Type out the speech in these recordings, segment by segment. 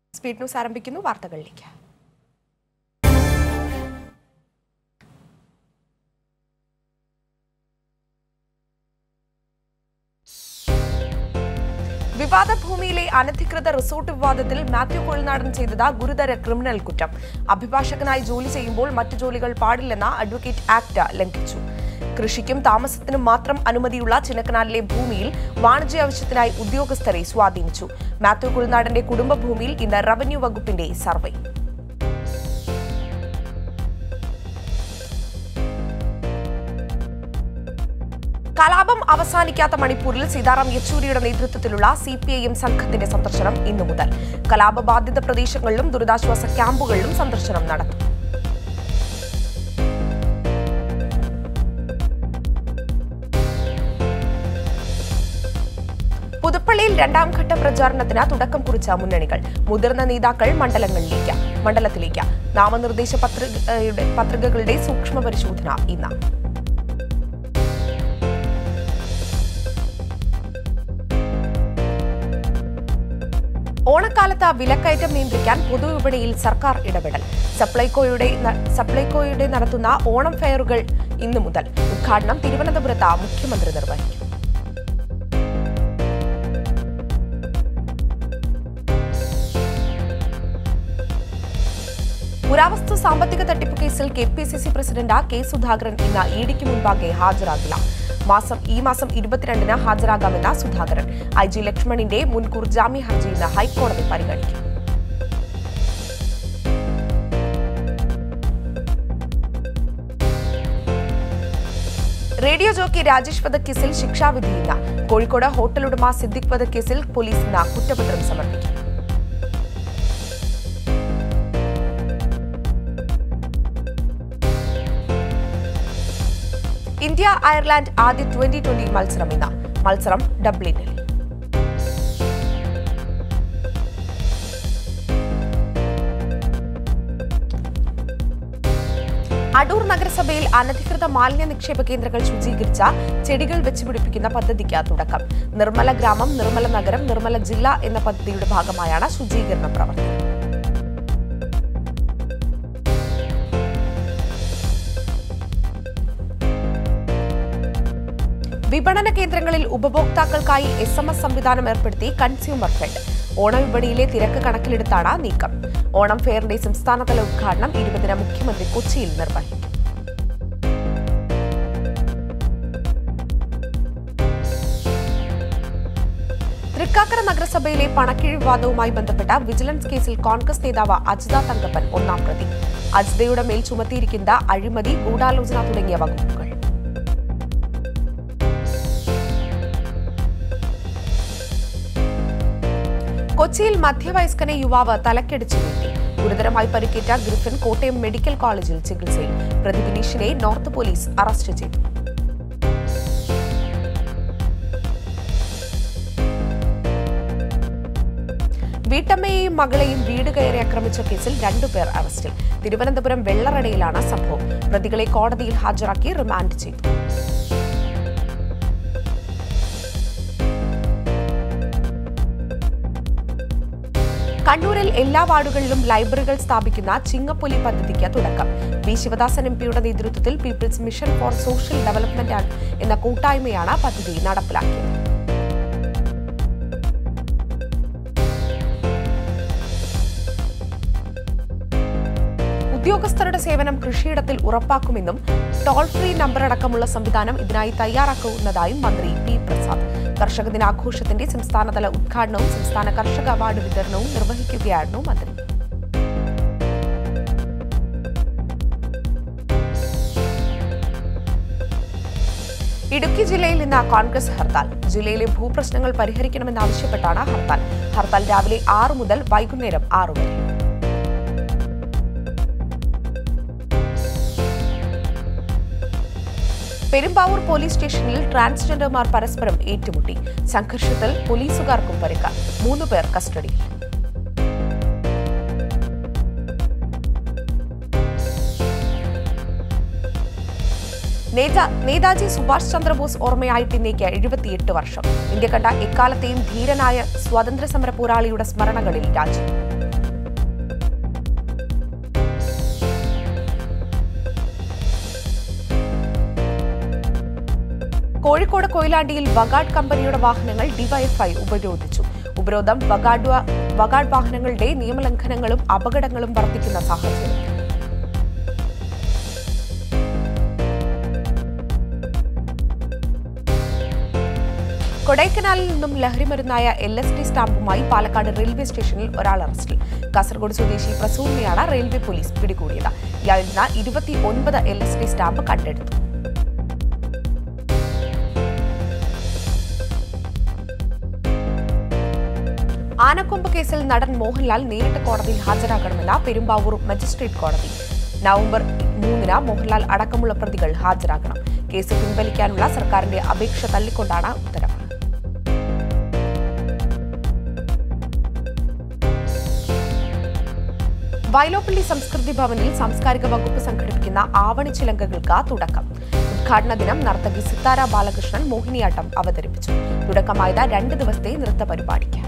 speed news ആരംഭിക്കുന്നു വാർത്തകളിലേക്ക് വിവാദ ഭൂമിയിലെ അനധികൃത റിസോർട്ട് വിവാദത്തിൽ മാത്യു കൊഴിനാടൻ ചെയ്തത് ഗുരുതര ക്രിമിനൽ കുറ്റം അഭിഭാഷകനായി ജോലി ചെയ്യുമ്പോൾ മറ്റു ജോലികൾ പാടില്ലെന്ന അഡ്വക്കേറ്റ് ആക്ട് ലംഘിച്ചു കൃഷിക്കും താമസത്തിനും മാത്രം അനുമതിയുള്ള ചിന്നക്കനാലിലെ ഭൂമിയിൽ വാണിജ്യ ആവശ്യത്തിനായി ഉദ്യോഗസ്ഥരെ സ്വാധീനിച്ചു മാത്യു കുഴിനാടന്റെ കുടുംബ ഭൂമിയിൽ ഇന്ന് റവന്യൂ വകുപ്പിന്റെ സർവേ കലാപം അവസാനിക്കാത്ത മണിപ്പൂരിൽ സീതാറാം യെച്ചൂരിയുടെ നേതൃത്വത്തിലുള്ള സി പി ഐ എം സംഘത്തിന്റെ സന്ദർശനം ഇന്നു മുതൽ കലാപബാധിത പ്രദേശങ്ങളിലും ദുരിതാശ്വാസ ക്യാമ്പുകളിലും സന്ദർശനം നടത്തും പുതുപ്പള്ളിയിൽ രണ്ടാം ഘട്ട പ്രചാരണത്തിന് തുടക്കം കുറിച്ച മുന്നണികൾ മുതിർന്ന നേതാക്കൾ മണ്ഡലങ്ങളിലേക്ക് മണ്ഡലത്തിലേക്ക് നാമനിർദ്ദേശ പത്രികയുടെ പത്രികകളുടെ സൂക്ഷ്മ പരിശോധന ഇന്ന് ഓണക്കാലത്ത് വിലക്കയറ്റം നിയന്ത്രിക്കാൻ പൊതുവിപണിയിൽ സർക്കാർ ഇടപെടൽ സപ്ലൈകോയുടെ ന- സപ്ലൈകോയുടെ നടത്തുന്ന ഓണം ഫെയറുകൾ ഇന്നു മുതൽ ഉദ്ഘാടനം തിരുവനന്തപുരത്ത് മുഖ്യമന്ത്രി നിർവഹിക്കും പുരാവസ്തു സാമ്പത്തിക തട്ടിപ്പ് കേസിൽ K P C C president K Sudhakaran ഇന്ന് ഇ ഡിക്ക് മുൻപാകെ ഹാജരാകില്ല മാസം ഈ മാസം ഇരുപത്തിരണ്ടിന് ഹാജരാകാമെന്ന സുധാകരൻ ഐ ജി ലക്ഷ്മണിന്റെ മുൻകൂർ ജാമ്യ ഹർജി ഇന്ന് ഹൈക്കോടതി പരിഗണിക്കും റേഡിയോ ജോക്കി രാജേഷ് വധക്കേസിൽ ശിക്ഷാവിധി ഇന്ന് കോഴിക്കോട് ഹോട്ടൽ ഉടമ സിദ്ദിഖ് വധക്കേസിൽ പോലീസ് ഇന്ന് കുറ്റപത്രം സമർപ്പിക്കും ഇന്ത്യ അയർലാൻഡ് ആദ്യ ട്വന്റി ട്വന്റി മത്സരം ഇന്ന് മത്സരം ഡബ്ലിനിൽ അടൂർ നഗരസഭയിൽ അനധികൃത മാലിന്യ നിക്ഷേപ കേന്ദ്രങ്ങൾ ശുചീകരിച്ച ചെടികൾ വെച്ചുപിടിപ്പിക്കുന്ന പദ്ധതിക്ക് തുടക്കം നിർമ്മല ഗ്രാമം നിർമ്മല നഗരം നിർമ്മല ജില്ല എന്ന പദ്ധതിയുടെ ഭാഗമായാണ് ശുചീകരണ പ്രവർത്തനം വിപണന കേന്ദ്രങ്ങളിൽ ഉപഭോക്താക്കൾക്കായി എസ് എം എസ് സംവിധാനം ഏർപ്പെടുത്തി കൺസ്യൂമർ ഫെഡ് ഓണവിപണിയിലെ തിരക്ക് കണക്കിലെടുത്താണ് നീക്കം ഓണം ഫെയറിന്റെ സംസ്ഥാനതല ഉദ്ഘാടനം ഇരുപതിന് മുഖ്യമന്ത്രി കൊച്ചിയിൽ നിർവഹിക്കും തൃക്കാക്കര നഗരസഭയിലെ പണക്കിഴി വിവാദവുമായി ബന്ധപ്പെട്ട വിജിലൻസ് കേസിൽ കോൺഗ്രസ് നേതാവ് അജിത തങ്കപ്പൻ ഒന്നാം പ്രതി അജിതയുടെ മേൽ ചുമത്തിയിരിക്കുന്ന അഴിമതി ഗൂഢാലോചന തുടങ്ങിയ വകുപ്പുകൾ കൊച്ചിയിൽ മധ്യവയസ്കനെ യുവാവ് തലക്കടിച്ചു വീഴ്ത്തി ഗുരുതരമായി പരിക്കേറ്റ ഗ്രിഫിൻ കോട്ടയം മെഡിക്കൽ കോളേജിൽ ചികിത്സയിൽ പ്രതി ബിനീഷിനെ നോർത്ത് പോലീസ് അറസ്റ്റ് ചെയ്തു വീട്ടമ്മയെയും മകളെയും വീട് കയറി ആക്രമിച്ച കേസിൽ രണ്ടുപേർ അറസ്റ്റിൽ തിരുവനന്തപുരം വെള്ളറടയിലാണ് സംഭവം പ്രതികളെ കോടതിയിൽ ഹാജരാക്കി റിമാൻഡ് ചെയ്തു കണ്ണൂരിൽ എല്ലാ വാർഡുകളിലും ലൈബ്രറികൾ സ്ഥാപിക്കുന്ന ചിങ്ങപ്പൊലി പദ്ധതിക്ക് തുടക്കം വി ശിവദാസൻ എം പിയുടെ നേതൃത്വത്തിൽ people's mission for social development and എന്ന കൂട്ടായ്മയാണ് പദ്ധതി നടപ്പിലാക്കിയത് ഉദ്യോഗസ്ഥരുടെ സേവനം കൃഷിയിടത്തിൽ ഉറപ്പാക്കുമെന്നും ടോൾ ഫ്രീ നമ്പർ അടക്കമുള്ള സംവിധാനം ഇതിനായി തയ്യാറാക്കുന്നതായും മന്ത്രി പി പ്രസാദ് കർഷക ദിനാഘോഷത്തിന്റെ സംസ്ഥാനതല ഉദ്ഘാടനവും സംസ്ഥാന കർഷക അവാർഡ് വിതരണവും നിർവഹിക്കുകയായിരുന്നു മന്ത്രി ഇടുക്കി ജില്ലയിൽ ഇന്ന് കോൺഗ്രസ് ഹർത്താൽ ജില്ലയിലെ ഭൂപ്രശ്നങ്ങൾ പരിഹരിക്കണമെന്നാവശ്യപ്പെട്ടാണ് ഹർത്താൽ ഹർത്താൽ രാവിലെ ആറു മുതൽ വൈകുന്നേരം ആറു വരെ പെരുമ്പാവൂർ പോലീസ് സ്റ്റേഷനിൽ ട്രാൻസ്ജെൻഡർമാർ പരസ്പരം ഏറ്റുമുട്ടി സംഘർഷത്തിൽ പോലീസുകാർക്കും പരിക്ക് മൂന്ന് പേർ കസ്റ്റഡിയിൽ നേതാ- നേതാജി സുഭാഷ് ചന്ദ്രബോസ് ഓർമ്മയായിട്ട് ഇന്നേക്ക് എഴുപത്തിയെട്ട് വർഷം ഇന്ത്യ കണ്ട എക്കാലത്തെയും ധീരനായ സ്വാതന്ത്ര്യ സമര പോരാളിയുടെ സ്മരണകളിൽ രാജ്യം കോഴിക്കോട് കൊയിലാണ്ടിയിൽ വഗാഡ് കമ്പനിയുടെ വാഹനങ്ങൾ ഡിവൈഎഫ്ഐ ഉപരോധിച്ചു ഉപരോധം വഗാഡ് വ- വഗാഡ് വാഹനങ്ങളുടെ നിയമലംഘനങ്ങളും അപകടങ്ങളും വർദ്ധിക്കുന്ന സാഹചര്യം കൊടൈക്കനാലിൽ നിന്നും ലഹരിമരുന്നായ എൽ എസ് ടി സ്റ്റാമ്പുമായി പാലക്കാട് റെയിൽവേ സ്റ്റേഷനിൽ ഒരാൾ അറസ്റ്റിൽ കാസർഗോഡ് സ്വദേശി പ്രസൂണിനെയാണ് റെയിൽവേ പോലീസ് പിടികൂടിയത് ഇയാളിൽ നിന്ന് ഇരുപത്തി ഒൻപത് എൽ എസ് ടി സ്റ്റാമ്പ് കണ്ടെടുത്തു ആനക്കൊമ്പ് കേസിൽ നടൻ മോഹൻലാൽ നേരിട്ട് കോടതിയിൽ ഹാജരാകണമെന്ന പെരുമ്പാവൂർ മജിസ്ട്രേറ്റ് കോടതി നവംബർ മൂന്നിന് മോഹൻലാൽ അടക്കമുള്ള പ്രതികൾ ഹാജരാകണം കേസ് പിൻവലിക്കാനുള്ള സർക്കാരിന്റെ അപേക്ഷ തള്ളിക്കൊണ്ടാണ് ഉത്തരവ് വയലോപ്പള്ളി സംസ്കൃതി ഭവനിൽ സാംസ്കാരിക വകുപ്പ് സംഘടിപ്പിക്കുന്ന ആവണി ചിലങ്കകൾക്ക് തുടക്കം ഉദ്ഘാടന ദിനം നർത്തകി സിത്താര ബാലകൃഷ്ണൻ മോഹിനിയാട്ടം അവതരിപ്പിച്ചു തുടക്കമായത് രണ്ട് ദിവസത്തെ നൃത്ത പരിപാടിക്ക്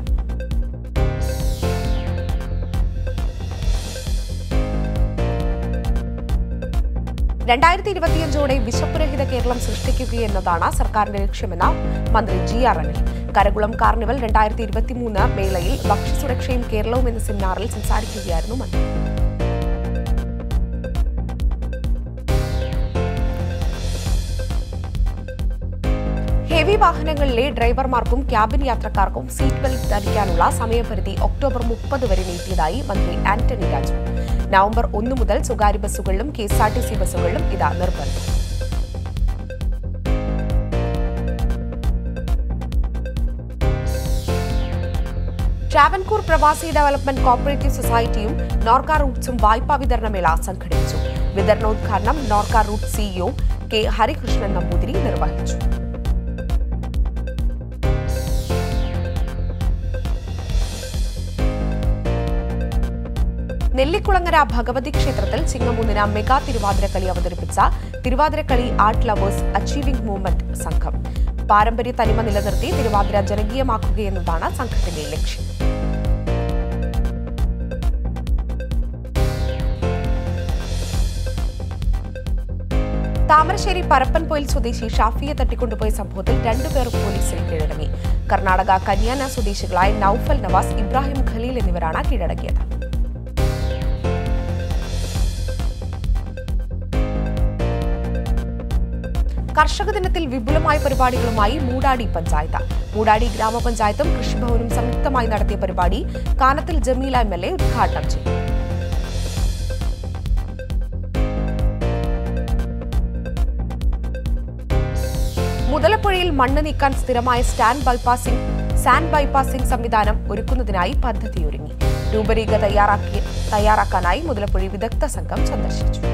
രണ്ടായിരത്തി ഇരുപത്തിയഞ്ചോടെ വിശപ്പുരഹിത കേരളം സൃഷ്ടിക്കുകയെന്നതാണ് സർക്കാരിന്റെ ലക്ഷ്യമെന്ന് മന്ത്രി G R Anil Karakulam carnival രണ്ടായിരത്തി ഇരുപത്തിമൂന്ന് മേളയിൽ ഭക്ഷ്യസുരക്ഷയും കേരളവും എന്ന സെമിനാറിൽ സംസാരിക്കുകയായിരുന്നു മന്ത്രി ഹെവി വാഹനങ്ങളിലെ ഡ്രൈവർമാർക്കും ക്യാബിൻ യാത്രക്കാർക്കും സീറ്റ് ബെൽറ്റ് ധരിക്കാനുള്ള സമയപരിധി ഒക്ടോബർ മുപ്പത് വരെ നീട്ടിയതായി മന്ത്രി ആന്റണി രാജു നവംബർ ഒന്ന് മുതൽ സ്വകാര്യ ബസ്സുകളിലും K S R T C ബസ്സുകളിലും ഇത് നിർബന്ധം ട്രാവൻകൂർ പ്രവാസി ഡെവലപ്മെന്റ് കോപ്പറേറ്റീവ് സൊസൈറ്റിയും നോർക്ക റൂട്ട്സും വായ്പാ വിതരണ മേള സംഘടിപ്പിച്ചു വിതരണോദ്ഘാടനം Norka root CEO K Harikrishnan Namboothiri നിർവഹിച്ചു നെല്ലിക്കുളങ്ങര ഭഗവതി ക്ഷേത്രത്തിൽ ചിങ്ങമൂന്നിന് മെഗാ തിരുവാതിരക്കളി അവതരിപ്പിച്ച തിരുവാതിരക്കളി ആർട്ട് ലവേഴ്സ് അച്ചീവിംഗ് മൂവ്മെന്റ് സംഘം പാരമ്പര്യ തനിമ നിലനിർത്തി തിരുവാതിര ജനകീയമാക്കുകയെന്നതാണ് സംഘത്തിന്റെ ലക്ഷ്യം താമരശ്ശേരി പരപ്പൻപൊയിൽ സ്വദേശി ഷാഫിയെ തട്ടിക്കൊണ്ടുപോയ സംഭവത്തിൽ രണ്ടുപേർ പോലീസിൽ കീഴടങ്ങി കർണാടക കന്യാന സ്വദേശികളായ നൌഫൽ നവാസ് ഇബ്രാഹിം ഖലീൽ എന്നിവരാണ് കീഴടങ്ങിയത് കർഷക ദിനത്തിൽ വിപുലമായ പരിപാടികളുമായി മൂടാടി പഞ്ചായത്ത് മൂടാടി ഗ്രാമപഞ്ചായത്തും കൃഷിഭവനും സംയുക്തമായി നടത്തിയ പരിപാടി Kanathil Jameela M L A ഉദ്ഘാടനം ചെയ്തു മുതലപ്പുഴയിൽ മണ്ണ് നീക്കാൻ സ്ഥിരമായ സ്റ്റാൻഡ് ബൈപ്പാസിംഗ് സാൻഡ് ബൈപ്പാസിംഗ് സംവിധാനം ഒരുക്കുന്നതിനായി പദ്ധതിയൊരുങ്ങി രൂപരേഖ തയ്യാറാക്കി തയ്യാറാക്കാനായി മുതലപ്പുഴ വിദഗ്ധ സംഘം സന്ദർശിച്ചു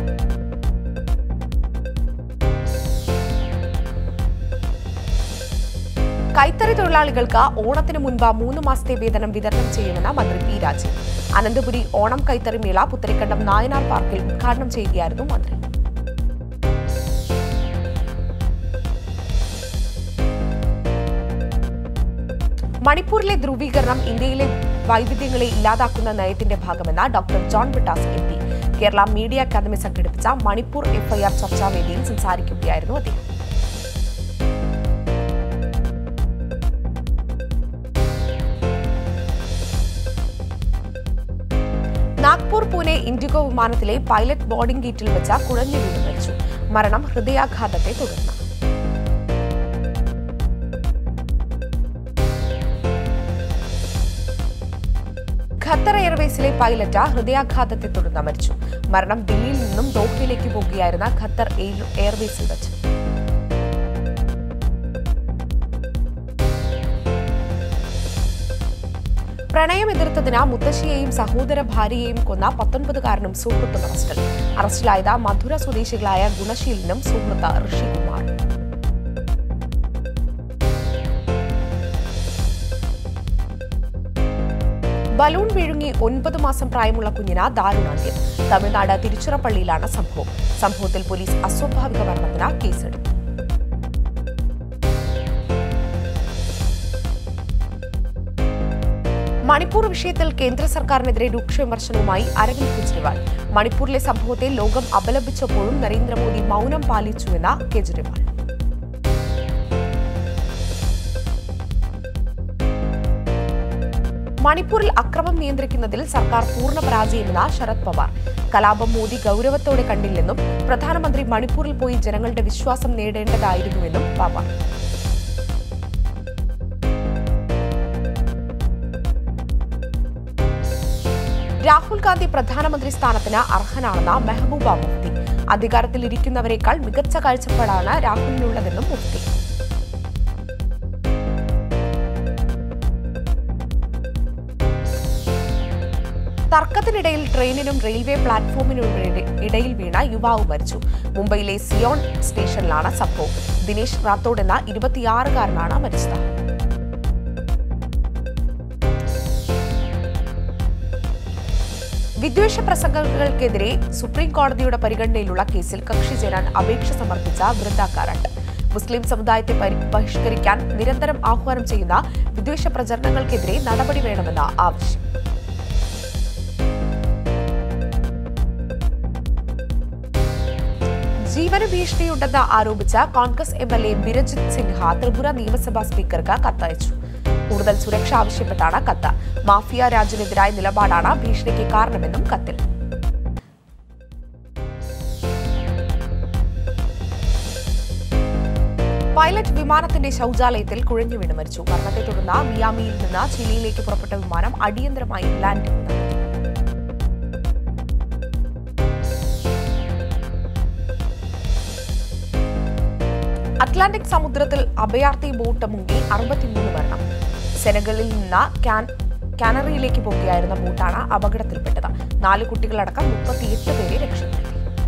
കൈത്തറി തൊഴിലാളികൾക്ക് ഓണത്തിന് മുൻപ് മൂന്ന് മാസത്തെ വേതനം വിതരണം ചെയ്യുമെന്ന് മന്ത്രി പി രാജീവ് അനന്തപുരി ഓണം കൈത്തറി മേള പുത്തരിക്കണ്ടം നായനാർ പാർക്കിൽ ഉദ്ഘാടനം ചെയ്യുകയായിരുന്നു മന്ത്രി മണിപ്പൂരിലെ ധ്രുവീകരണം ഇന്ത്യയിലെ വൈവിധ്യങ്ങളെ ഇല്ലാതാക്കുന്ന നയത്തിന്റെ ഭാഗമെന്ന doctor John Brittas M P Kerala media academy സംഘടിപ്പിച്ച മണിപ്പൂർ എഫ്ഐആർ ചർച്ചാവേദിയിൽ സംസാരിക്കുകയായിരുന്നു അദ്ദേഹം നാഗ്പൂർ പൂനെ ഇൻഡിഗോ വിമാനത്തിലെ പൈലറ്റ് ബോർഡിംഗ് ഗേറ്റിൽ വെച്ച കുഴഞ്ഞു വീണ് മരിച്ചു മരണം ഹൃദയാഘാതത്തെ തുടർന്ന് ഖത്തർ എയർവേസിലെ പൈലറ്റ് ഹൃദയാഘാതത്തെ തുടർന്ന് മരിച്ചു മരണം ദില്ലിയിൽ നിന്നും ദോഹയിലേക്ക് പോകുകയായിരുന്ന ഖത്തർ എയർ- എയർവേസിൽ വെച്ച് പ്രണയം എതിർത്തതിന് മുത്തശ്ശിയെയും സഹോദര ഭാര്യയെയും കൊന്ന പത്തൊൻപതുകാരനും സുഹൃത്തും അറസ്റ്റിൽ അറസ്റ്റിലായത് മധുര സ്വദേശികളായ ഗുണശീലനും സുഹൃത്ത് ഋഷികുമാർ ബലൂൺ വിഴുങ്ങി ഒൻപത് മാസം പ്രായമുള്ള കുഞ്ഞിന് ദാരുണാന്ത്യം തമിഴ്നാട് തിരുച്ചിറപ്പള്ളിയിലാണ് സംഭവം സംഭവത്തിൽ പോലീസ് അസ്വാഭാവിക മരണത്തിന് കേസെടുത്തു മണിപ്പൂർ വിഷയത്തിൽ കേന്ദ്ര സർക്കാരിനെതിരെ രൂക്ഷ വിമർശനവുമായി അരവിന്ദ് കെജ്രിവാൾ മണിപ്പൂരിലെ സംഭവത്തെ ലോകം അപലപിച്ചപ്പോഴും നരേന്ദ്രമോദി മൗനം പാലിച്ചുവെന്ന കെജ്രിവാൾ മണിപ്പൂരിൽ അക്രമം നിയന്ത്രിക്കുന്നതിൽ സർക്കാർ പൂർണ്ണ പരാജയമെന്ന് ശരത് പവാർ കലാപം മോദി ഗൗരവത്തോടെ കണ്ടില്ലെന്നും പ്രധാനമന്ത്രി മണിപ്പൂരിൽ പോയി ജനങ്ങളുടെ വിശ്വാസം നേടേണ്ടതായിരുന്നുവെന്നും പവാർ രാഹുൽ ഗാന്ധി പ്രധാനമന്ത്രി സ്ഥാനത്തിന് അർഹനാണെന്ന മെഹബൂബ മുഫ്തി അധികാരത്തിൽ ഇരിക്കുന്നവരെക്കാൾ മികച്ച കാഴ്ചപ്പാടാണ് രാഹുലിനുള്ളതെന്നും മുഫ്തി തർക്കത്തിനിടയിൽ ട്രെയിനിനും റെയിൽവേ പ്ലാറ്റ്ഫോമിനും ഇട- ഇടയിൽ വീണ യുവാവ് മരിച്ചു മുംബൈയിലെ സിയോൺ സ്റ്റേഷനിലാണ് സംഭവം ദിനേശ് റാത്തോഡ് എന്ന ഇരുപത്തിയാറുകാരനാണ് മരിച്ചത് വിദ്വേഷ പ്രസംഗങ്ങൾക്കെതിരെ സുപ്രീം കോടതിയുടെ പരിഗണനയിലുള്ള കേസിൽ കക്ഷി ചേരാൻ അപേക്ഷ സമർപ്പിച്ച വൃന്ദ കാരാട്ട് മുസ്ലിം സമുദായത്തെ പരി- ബഹിഷ്കരിക്കാൻ നിരന്തരം ആഹ്വാനം ചെയ്യുന്ന വിദ്വേഷ പ്രചരണങ്ങൾക്കെതിരെ നടപടി വേണമെന്ന ആവശ്യം ജീവന ഭീഷണിയുണ്ടെന്ന് ആരോപിച്ച Congress M L A Birajit Sinha Tripura നിയമസഭാ സ്പീക്കർക്ക് കത്തയച്ചു കൂടുതൽ സുരക്ഷ ആവശ്യപ്പെട്ടാണ് കത്ത് മാഫിയ രാജിനെതിരായ നിലപാടാണ് ഭീഷണിക്ക് കാരണമെന്നും കത്തിൽ പൈലറ്റ് വിമാനത്തിന്റെ ശൗചാലയത്തിൽ കുഴഞ്ഞു വീണ് മരിച്ചു മരണത്തെ തുടർന്ന് മിയാമിയിൽ നിന്ന് ചിലിയിലേക്ക് പുറപ്പെട്ട വിമാനം അടിയന്തരമായി ലാൻഡിംഗ് നടത്തി അറ്റ്ലാന്റിക് സമുദ്രത്തിൽ അഭയാർത്ഥി ബോട്ട് മുങ്ങി അറുപത്തിമൂന്ന് മരണം സെനഗലിൽ നിന്ന് കാൻ കാനറിയിലേക്ക് പോകുകയായിരുന്ന ബോട്ടാണ് അപകടത്തിൽപ്പെട്ടത് നാല് കുട്ടികളടക്കം മുപ്പത്തിയെട്ട് പേരെ രക്ഷപ്പെടുത്തി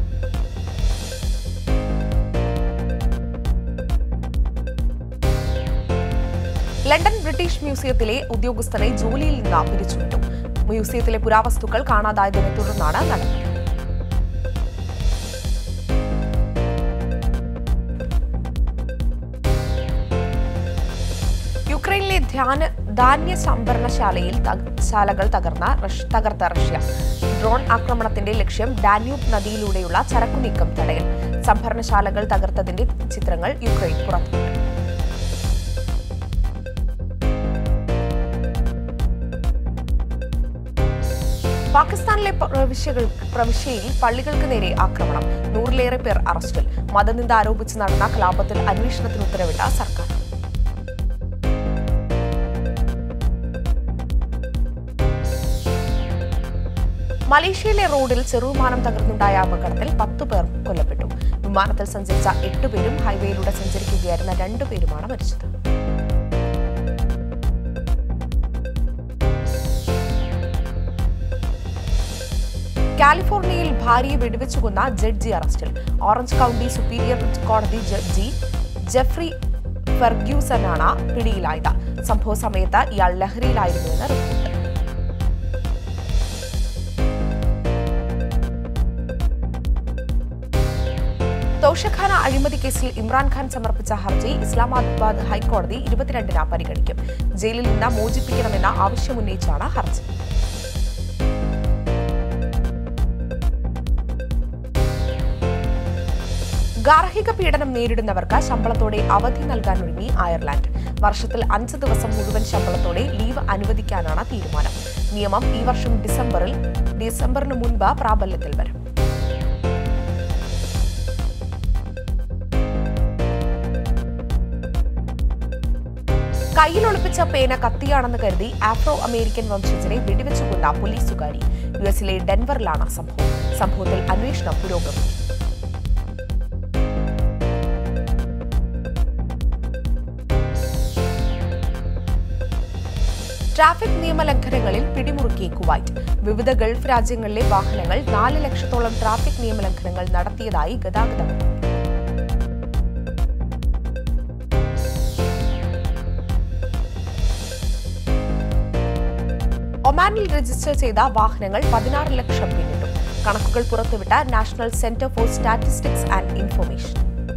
ലണ്ടൻ ബ്രിട്ടീഷ് മ്യൂസിയത്തിലെ ഉദ്യോഗസ്ഥരെ ജോലിയിൽ നിന്ന് പിരിച്ചുവിട്ടു മ്യൂസിയത്തിലെ പുരാവസ്തുക്കൾ കാണാതായതിനെ തുടർന്നാണ് നടപടി യുക്രൈനിലെ ധ്യാന ധാന്യ സംഭരണശാലയിൽ ത- ശാലകൾ തകർന്ന റഷ്- തകർത്ത റഷ്യ ഡ്രോൺ ആക്രമണത്തിന്റെ ലക്ഷ്യം ഡാന്യൂബ് നദിയിലൂടെയുള്ള ചരക്കു നീക്കം തടയൽ സംഭരണശാലകൾ തകർത്തതിന്റെ ചിത്രങ്ങൾ യുക്രൈൻ പുറത്തുവിട്ടു പാകിസ്ഥാനിലെ പ്രവിശ്യകൾ പ്രവിശ്യയിൽ പള്ളികൾക്ക് നേരെ ആക്രമണം നൂറിലേറെ പേർ അറസ്റ്റിൽ മതനിന്ദ ആരോപിച്ച് നടന്ന കലാപത്തിൽ അന്വേഷണത്തിന് ഉത്തരവിട്ട സർക്കാർ മലേഷ്യയിലെ റോഡിൽ ചെറുവിമാനം തകർന്നുണ്ടായ അപകടത്തിൽ പത്തു പേർ കൊല്ലപ്പെട്ടു വിമാനത്തിൽ സഞ്ചരിച്ച എട്ട് പേരും ഹൈവേയിലൂടെ സഞ്ചരിക്കുകയായിരുന്ന രണ്ടുപേരുമാണ് മരിച്ചത് കാലിഫോർണിയയിൽ ഭാര്യയെ വെടിവെച്ചു കൊന്ന ജഡ്ജി അറസ്റ്റിൽ ഓറഞ്ച് കൗണ്ടി സുപ്പീരിയർ കോടതി ജഡ്ജി ജെഫ്രി ഫെർഗ്യൂസനാണ് പിടിയിലായത് സംഭവ സമയത്ത് ഇയാൾ ലഹരിയിലായിരുന്നുവെന്ന് റിപ്പോർട്ട് തോഷഖാന അഴിമതി കേസിൽ ഇമ്രാൻഖാൻ സമർപ്പിച്ച ഹർജി ഇസ്ലാമാബാദ് ഹൈക്കോടതി ഇരുപത്തിരണ്ടിന് പരിഗണിക്കും ജയിലിൽ നിന്ന് മോചിപ്പിക്കണമെന്ന ആവശ്യമുന്നയിച്ചാണ് ഹർജി ഗാർഹിക പീഡനം നേരിടുന്നവർക്ക് ശമ്പളത്തോടെ അവധി നൽകാൻ ഒരുങ്ങി അയർലാൻഡ് വർഷത്തിൽ അഞ്ച് ദിവസം മുഴുവൻ ശമ്പളത്തോടെ ലീവ് അനുവദിക്കാനാണ് തീരുമാനം നിയമം ഈ വർഷം ഡിസംബറിൽ ഡിസംബറിന് മുൻപ് പ്രാബല്യത്തിൽ വരും കയ്യിൽ ഒളിപ്പിച്ച പേന കത്തിയാണെന്ന് കരുതി ആഫ്രോ അമേരിക്കൻ വംശജരെ വെടിവെച്ചു കൊണ്ട പോലീസുകാരി യു എസിലെ ഡെൻവറിലാണ് സംഭവം സംഭവത്തിൽ അന്വേഷണം പുരോഗമിക്കും ട്രാഫിക് നിയമലംഘനങ്ങളിൽ പിടിമുറുക്കി കുവൈറ്റ് വിവിധ ഗൾഫ് രാജ്യങ്ങളിലെ വാഹനങ്ങൾ നാല് ലക്ഷത്തോളം ട്രാഫിക് നിയമലംഘനങ്ങൾ നടത്തിയതായി ഗതാഗത വകുപ്പ് ഒമാനിൽ രജിസ്റ്റർ ചെയ്ത വാഹനങ്ങൾ പതിനാറ് ലക്ഷം പിന്നിട്ടു കണക്കുകൾ പുറത്തുവിട്ട national centre for statistics and information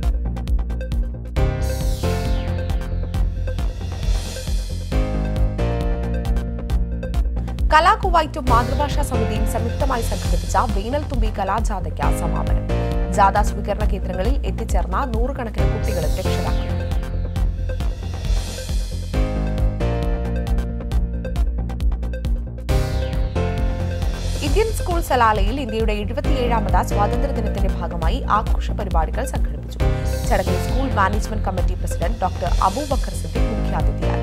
കലാകുവൈറ്റും മാതൃഭാഷാ സമിതിയും സംയുക്തമായി സംഘടിപ്പിച്ച വേനൽ തുമ്പി കലാജാഥയ്ക്ക് സമാപനം ജാഥ സ്വീകരണ കേന്ദ്രങ്ങളിൽ എത്തിച്ചേർന്ന നൂറുകണക്കിന് കുട്ടികളും രക്ഷിതാക്കളും ഇന്ത്യൻ സ്കൂൾ സലാലയിൽ ഇന്ത്യയുടെ എഴുപത്തിയേഴാമത് സ്വാതന്ത്ര്യദിനത്തിന്റെ ഭാഗമായി ആഘോഷ പരിപാടികൾ സംഘടിപ്പിച്ചു ചടങ്ങിൽ school management committee president doctor Abubakar Siddique മുഖ്യാതിഥിയായി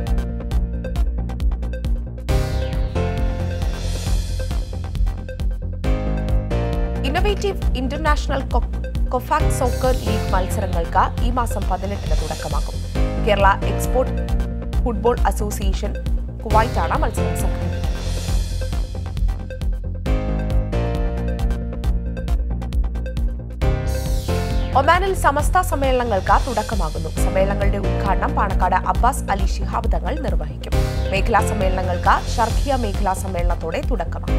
ഇന്നൊവേറ്റീവ് ഇന്റർനാഷണൽ കൊഫാക് സോക്കർ ലീഗ് മത്സരങ്ങൾക്ക് ഈ മാസം പതിനെട്ടിന് തുടക്കമാകും കേരള എക്സ്പോർട്ട് ഫുട്ബോൾ അസോസിയേഷൻ കുവൈറ്റാണ് മത്സരം സംഘടിപ്പിക്കുന്നത് ഒമാനിൽ സമസ്ത സമ്മേളനങ്ങൾക്ക് തുടക്കമാകുന്നു സമ്മേളനങ്ങളുടെ ഉദ്ഘാടനം പാണക്കാട് അബ്ബാസ് അലി ശിഹാബ് തങ്ങൾ നിർവഹിക്കും മേഖലാ സമ്മേളനങ്ങൾക്ക് ഷർഖിയ മേഖലാ സമ്മേളനത്തോടെ തുടക്കമാകും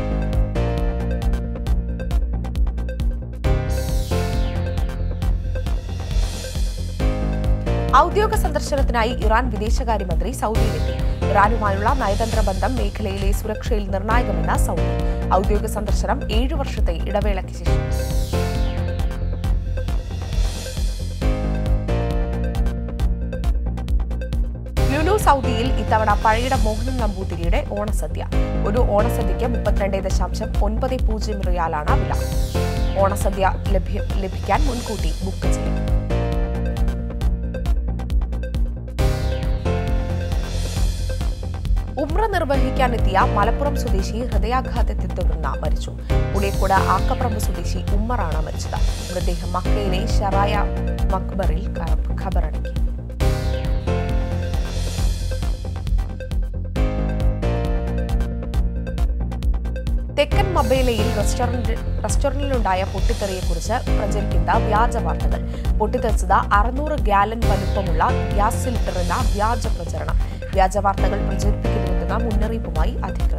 ഔദ്യോഗിക സന്ദർശനത്തിനായി ഇറാൻ വിദേശകാര്യമന്ത്രി സൗദിയിലെത്തി ഇറാനുമായുള്ള നയതന്ത്ര ബന്ധം മേഖലയിലെ സുരക്ഷയിൽ നിർണായകമെന്ന് സൗദി ഔദ്യോഗിക സന്ദർശനം ഏഴു വർഷത്തെ ഇടവേളയ്ക്ക് ശേഷം ലുലു സൗദിയിൽ ഇത്തവണ പഴയുടെ മോഹൻ നമ്പൂതിരിയുടെ ഓണസദ്യ ഒരു ഓണസദ്യയ്ക്ക് മുപ്പത്തിരണ്ട് ദശാംശം ഒൻപത് പൂജ്യം റിയാലാണ് വില ഓണസദ്യ ലഭ്യ ലഭിക്കാൻ മുൻകൂട്ടി ബുക്ക് ചെയ്യും ഉമ്ര നിർവഹിക്കാനെത്തിയ മലപ്പുറം സ്വദേശി ഹൃദയാഘാതത്തെ തുടർന്ന് മരിച്ചു പുളിയക്കോട് ആക്കപ്പറമ്പ് സ്വദേശി ഉമ്മറാണ് മരിച്ചത് മൃതദേഹം മക്കയിലെ ഷറായ മക്ബറിൽ ഖബറടക്കി തെക്കൻ മബേലയിൽ റെസ്റ്റോറന്റ് റെസ്റ്റോറന്റിലുണ്ടായ പൊട്ടിത്തെറിയെക്കുറിച്ച് പ്രചരിക്കുന്ന വ്യാജ വാർത്തകൾ പൊട്ടിത്തെറിച്ചത് അറുന്നൂറ് ഗാലൻ വലുപ്പമുള്ള ഗ്യാസ് സിലിണ്ടറെന്ന വ്യാജ പ്രചരണം വ്യാജ വാർത്തകൾ പ്രചരിപ്പിക്കരുതെന്ന മുന്നറിയിപ്പുമായി അധികൃതർ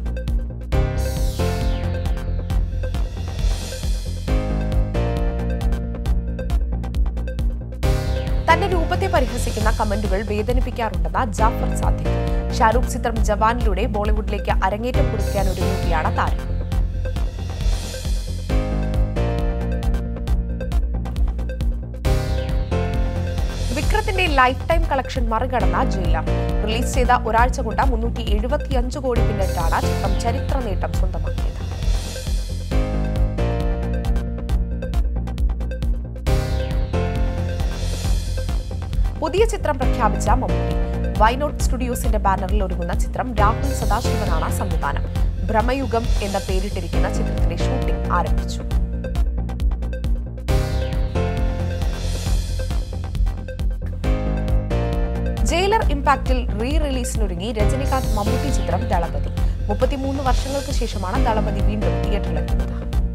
തന്റെ രൂപത്തെ പരിഹസിക്കുന്ന കമന്റുകൾ വേദനിപ്പിക്കാറുണ്ടെന്ന ജാഫർ സാദിഖ് ഷാരൂഖ് ചിത്രം ജവാനിലൂടെ ബോളിവുഡിലേക്ക് അരങ്ങേറ്റം കുറിക്കാൻ ഒരുങ്ങുകയാണ് താരം വിക്രത്തിന്റെ ലൈഫ് ടൈം കളക്ഷൻ മറികടന്ന ജയിലർ റിലീസ് ചെയ്ത ഒരാഴ്ച കൊണ്ട് മുന്നൂറ്റി എഴുപത്തിയഞ്ച് കോടി പിന്നിട്ടാണ് ചിത്രം ചരിത്ര നേട്ടം സ്വന്തമാക്കിയത് പുതിയ ചിത്രം പ്രഖ്യാപിച്ച മമ്മൂട്ടി വൈനോട്ട് സ്റ്റുഡിയോസിന്റെ ബാനറിൽ ഒരുങ്ങുന്ന ചിത്രം രാഹുൽ സദാശിവനാണ് സംവിധാനം ഭ്രമയുഗം എന്ന പേരിട്ടിരിക്കുന്ന ചിത്രത്തിന്റെ ഷൂട്ടിംഗ് ആരംഭിച്ചു ജയിലർ ഇമ്പാക്റ്റിൽ റീ റിലീസിനൊരുങ്ങി രജനികാന്ത് മമ്മൂട്ടി ചിത്രം ദളപതി മുപ്പത്തിമൂന്ന് വർഷങ്ങൾക്ക് ശേഷമാണ് ദളപതി വീണ്ടും തിയേറ്ററിലെത്തുന്നത്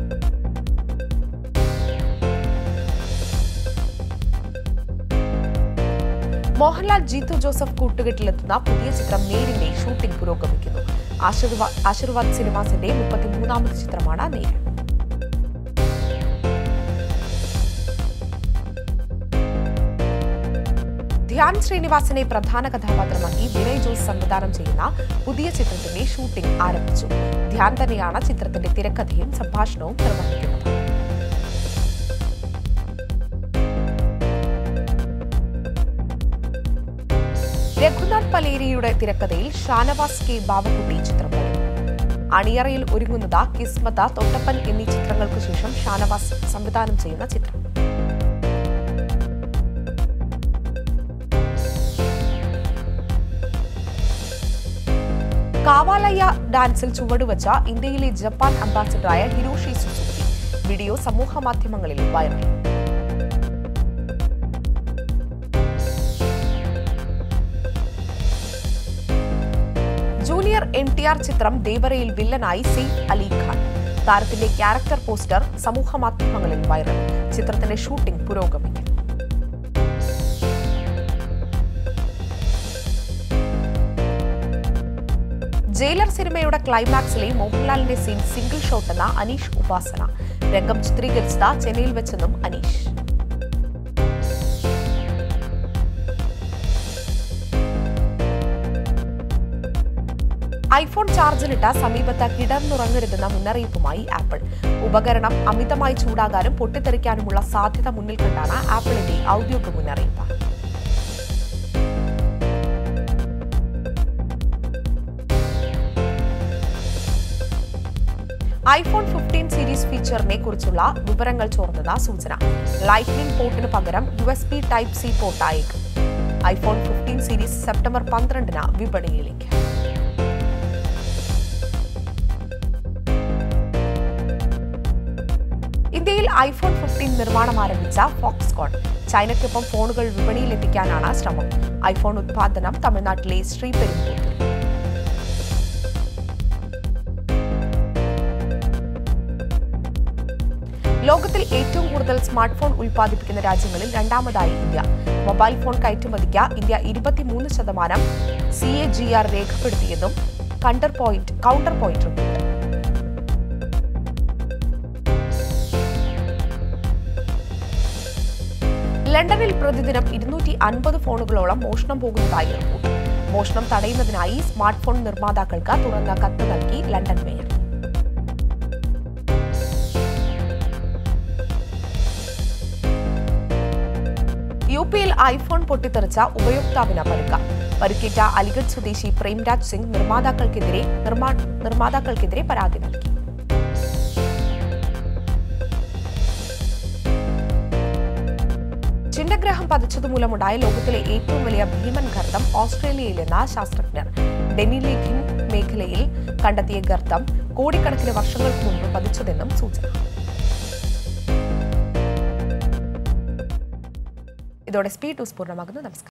മോഹൻലാൽ ജീത്തു ജോസഫ് കൂട്ടുകെട്ടിലെത്തുന്ന പുതിയ ചിത്രം നേരിന്റെ ഷൂട്ടിംഗ് പുരോഗമിക്കുന്നു ആശീർവാ- ആശീർവാദ് സിനിമാസിന്റെ മുപ്പത്തിമൂന്നാമത് ചിത്രമാണ് നേര് ധ്യാൻ ശ്രീനിവാസനെ പ്രധാന കഥാപാത്രമാക്കി വിനയ് ജോസ് സംവിധാനം ചെയ്യുന്ന പുതിയ ചിത്രത്തിന്റെ ഷൂട്ടിംഗ് ആരംഭിച്ചു ധ്യാൻ തന്നെയാണ് ചിത്രത്തിന്റെ തിരക്കഥയും സംഭാഷണവും നിർവഹിക്കുന്നത് രഘുനാഥ് പലേരിയുടെ തിരക്കഥയിൽ ഷാനവാസ് കെ ബാവക്കുട്ടി ചിത്രം വരും അണിയറയിൽ ഒരുങ്ങുന്നത് കിസ്മത തൊട്ടപ്പൻ എന്നീ ചിത്രങ്ങൾക്ക് ശേഷം ഷാനവാസ് സംവിധാനം ചെയ്യുന്ന ചിത്രം കാവാലയ ഡാൻസിൽ ചുവടുവച്ച ഇന്ത്യയിലെ ജപ്പാൻ അംബാസിഡറായ ഹിരോഷി സുസുക്കി വീഡിയോ സമൂഹ മാധ്യമങ്ങളിൽ viral junior N T R ചിത്രം ദേവറയിൽ വില്ലനായി സെയ്ഫ് അലി ഖാൻ താരത്തിന്റെ ക്യാരക്ടർ പോസ്റ്റർ സമൂഹ മാധ്യമങ്ങളിൽ വൈറൽ ചിത്രത്തിന്റെ ഷൂട്ടിംഗ് പുരോഗമിക്കുന്നു ജയിലർ സിനിമയുടെ ക്ലൈമാക്സിലെ മോഹൻലാലിന്റെ സീൻ സിംഗിൾ ഷോട്ട് എന്ന അനീഷ് ഉപാസന രംഗം ചിത്രീകരിച്ചത് ചെന്നൈയിൽ വെച്ചെന്നും അനീഷ് ഐഫോൺ ചാർജിലിട്ട സമീപത്ത് കിടന്നുറങ്ങരുതെന്ന മുന്നറിയിപ്പുമായി ആപ്പിൾ ഉപകരണം അമിതമായി ചൂടാകാനും പൊട്ടിത്തെറിക്കാനുമുള്ള സാധ്യത മുന്നിൽ കണ്ടാണ് ആപ്പിളിന്റെ ഔദ്യോഗിക മുന്നറിയിപ്പ് ഐഫോൺ ഫിഫ്റ്റീൻ സീരീസ് ഫീച്ചറിനെ കുറിച്ചുള്ള വിവരങ്ങൾ ചോർന്നത സൂചന ലൈറ്റ്നിംഗ് പോർട്ടിന് പകരം U S B type C പോർട്ടായേക്കും ഐഫോൺ ഫിഫ്റ്റീൻ സീരീസ് സെപ്റ്റംബർ പന്ത്രണ്ടിന് വിപണിയിലേക്ക് ഇന്ത്യയിൽ ഐഫോൺ ഫിഫ്റ്റീൻ നിർമ്മാണം ആരംഭിച്ച ഫോക്സ്കോൺ ചൈനയ്ക്കൊപ്പം ഫോണുകൾ വിപണിയിലെത്തിക്കാനാണ് ശ്രമം ഐഫോൺ ഉത്പാദനം തമിഴ്നാട്ടിലെ ശ്രീപെരുമ്പൂരിൽ ലോകത്തിൽ ഏറ്റവും കൂടുതൽ സ്മാർട്ട് ഫോൺ ഉൽപ്പാദിപ്പിക്കുന്ന രാജ്യങ്ങളിൽ രണ്ടാമതായി ഇന്ത്യ മൊബൈൽ ഫോൺ കയറ്റുമതിക്ക് ഇന്ത്യ ഇരുപത്തിമൂന്ന് ശതമാനം സി എ ജി ആർ രേഖപ്പെടുത്തിയതും counter point counter point report ലണ്ടനിൽ പ്രതിദിനം ഇരുന്നൂറ്റി അൻപത് ഫോണുകളോളം മോഷണം പോകുന്നതായി റിപ്പോർട്ട് മോഷണം തടയുന്നതിനായി സ്മാർട്ട് ഫോൺ നിർമ്മാതാക്കൾക്ക് തുറന്ന കത്ത് നൽകി ലണ്ടൻ മേയർ യു പിയിൽ ഐഫോൺ പൊട്ടിത്തെറിച്ച ഉപയോക്താവിന് പരുക്ക പരുക്കേറ്റ അലിഗഡ് സ്വദേശി പ്രേംരാജ് സിംഗ് നിർമ്മാതാക്കൾക്കെതിരെ നിർമ്മാ- നിർമ്മാതാക്കൾക്കെതിരെ പരാതി നൽകി ചിണ്ടഗ്രഹം പതിച്ചതുമൂലമുണ്ടായ ലോകത്തിലെ ഏറ്റവും വലിയ ഭീമൻ ഗർത്തം ഓസ്ട്രേലിയയിലെന്ന ശാസ്ത്രജ്ഞർ ഡെനിലേഖിൻ മേഖലയിൽ കണ്ടെത്തിയ ഗർത്തം കോടിക്കണക്കിന് വർഷങ്ങൾക്ക് മുൻപ് പതിച്ചതെന്നും സൂചന ഇതോടെ സ്പീഡ് ന്യൂസ് പൂർണ്ണമാകുന്നു നമസ്കാരം